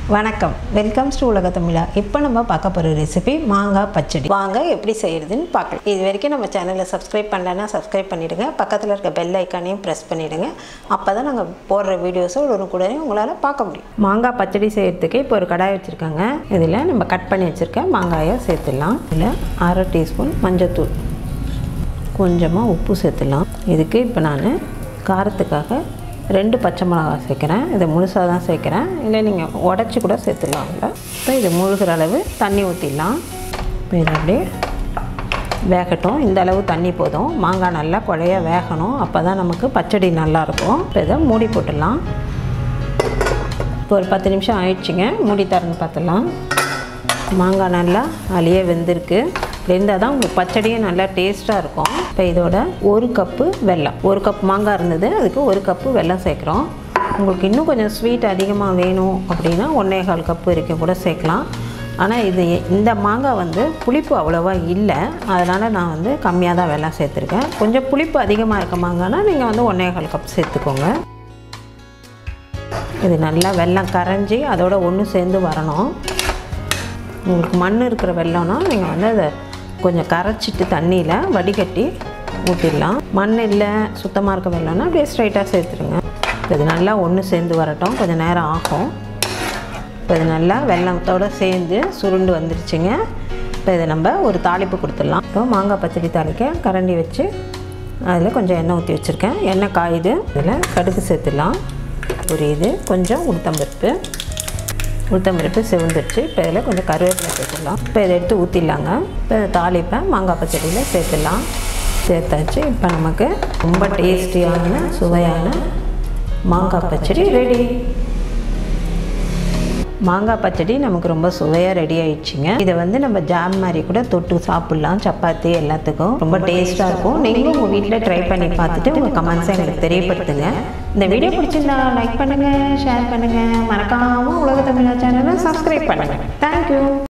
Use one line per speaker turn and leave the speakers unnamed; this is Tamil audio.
வணக்கம் வெல்கம் டு உலக தமிழா இப்போ நம்ம பார்க்க போகிற ரெசிபி மாங்காய் பச்சடி வாங்க எப்படி செய்யறதுன்னு பார்க்கலாம் இது வரைக்கும் நம்ம சேனலை சப்ஸ்கிரைப் பண்ணலன்னா சப்ஸ்கிரைப் பண்ணிவிடுங்க பக்கத்தில் இருக்க பெல் ஐக்கானையும் ப்ரெஸ் பண்ணிவிடுங்க அப்போ தான் நாங்கள் போடுற வீடியோஸை ஒரு கூட உங்களால் பார்க்க முடியும் மாங்காய் பச்சடி செய்கிறதுக்கு இப்போ ஒரு கடாய் வச்சுருக்காங்க இதில் நம்ம கட் பண்ணி வச்சுருக்க மாங்காயை சேர்த்துடலாம் இதில் அரை டீஸ்பூன் மஞ்சத்தூள் கொஞ்சமாக உப்பு சேர்த்துடலாம் இதுக்கு இப்போ நான் காரத்துக்காக ரெண்டு பச்சை மிளகாய் சேர்க்குறேன் இதை முழுசாக தான் சேர்க்குறேன் இல்லை நீங்கள் உடச்சி கூட சேர்த்துடலாம் இல்லை இப்போ இது முழுகிற அளவு தண்ணி ஊற்றிடலாம் இப்போ இது அப்படியே வேகட்டும் இந்த அளவு தண்ணி போதும் மாங்காய் நல்லா குழைய வேகணும் அப்போ தான் நமக்கு பச்சடி நல்லாயிருக்கும் இப்போ இதை மூடி போட்டுடலாம் இப்போ ஒரு பத்து நிமிஷம் ஆயிடுச்சுங்க மூடி தரன்னு பார்த்துடலாம் மாங்காய் நல்லா அழிய வெந்திருக்கு வெந்தால் தான் உங்களுக்கு பச்சடியும் நல்லா டேஸ்ட்டாக இருக்கும் இப்போ இதோட ஒரு கப்பு வெல்லம் ஒரு கப் மாங்காய் இருந்தது அதுக்கு ஒரு கப்பு வெல்லம் சேர்க்குறோம் உங்களுக்கு இன்னும் கொஞ்சம் ஸ்வீட் அதிகமாக வேணும் அப்படின்னா ஒன்றே கால் கப்பு வரைக்கும் கூட சேர்க்கலாம் ஆனால் இது இந்த மாங்காய் வந்து புளிப்பு அவ்வளோவா இல்லை அதனால் நான் வந்து கம்மியாக தான் வெல்லம் சேர்த்துருக்கேன் கொஞ்சம் புளிப்பு அதிகமாக இருக்க மாங்காய்னா நீங்கள் வந்து ஒன்றே கால் கப் சேர்த்துக்கோங்க இது நல்லா வெல்லம் கரைஞ்சி அதோட ஒன்று சேர்ந்து வரணும் உங்களுக்கு மண் இருக்கிற வெள்ளம்னா நீங்கள் வந்து அதை கொஞ்சம் கரைச்சிட்டு தண்ணியில் வடிகட்டி ஊற்றிடலாம் மண் இல்லை சுத்தமாக இருக்க வெள்ளம்னா அப்படியே ஸ்ட்ரைட்டாக சேர்த்துருங்க இப்போ இது நல்லா ஒன்று சேர்ந்து வரட்டும் கொஞ்சம் நேரம் ஆகும் இப்போ இது நல்லா வெள்ளத்தோடு சேர்ந்து சுருண்டு வந்துருச்சுங்க இப்போ இதை நம்ம ஒரு தாளிப்பு கொடுத்துடலாம் இப்போ மாங்காய் பச்சடி தாளிக்க கரண்டி வச்சு அதில் கொஞ்சம் எண்ணெய் ஊற்றி வச்சுருக்கேன் எண்ணெய் காயுது இதில் கடுகு சேர்த்துடலாம் ஒரு இது கொஞ்சம் உளுத்தம்பருப்பு உளுத்தம்பருப்பு சிவந்துருச்சு இப்போ இதில் கொஞ்சம் கருவேப்பிலை சேர்த்துடலாம் இப்போ இதை எடுத்து ஊற்றிடலாங்க இப்போ தாளிப்பை மாங்காய் பச்சடியில் சேர்த்துடலாம் சேர்த்தாச்சு இப்போ நமக்கு ரொம்ப டேஸ்டியான சுவையான மாங்காய் பச்சடி ரெடி மாங்காய் பச்சடி நமக்கு ரொம்ப சுவையாக ரெடி ஆயிடுச்சுங்க இதை வந்து நம்ம ஜாம் மாதிரி கூட தொட்டு சாப்பிட்லாம் சப்பாத்தி எல்லாத்துக்கும் ரொம்ப டேஸ்ட்டாக இருக்கும் நீங்களும் உங்கள் வீட்டில் ட்ரை பண்ணி பார்த்துட்டு உங்கள் கமெண்ட்ஸை எங்களுக்கு தெரியப்படுத்துங்க இந்த வீடியோ பிடிச்சிருந்தா லைக் பண்ணுங்கள் ஷேர் பண்ணுங்கள் மறக்காமல் உலக தமிழா சேனலை சப்ஸ்கிரைப் பண்ணுங்கள் தேங்க்யூ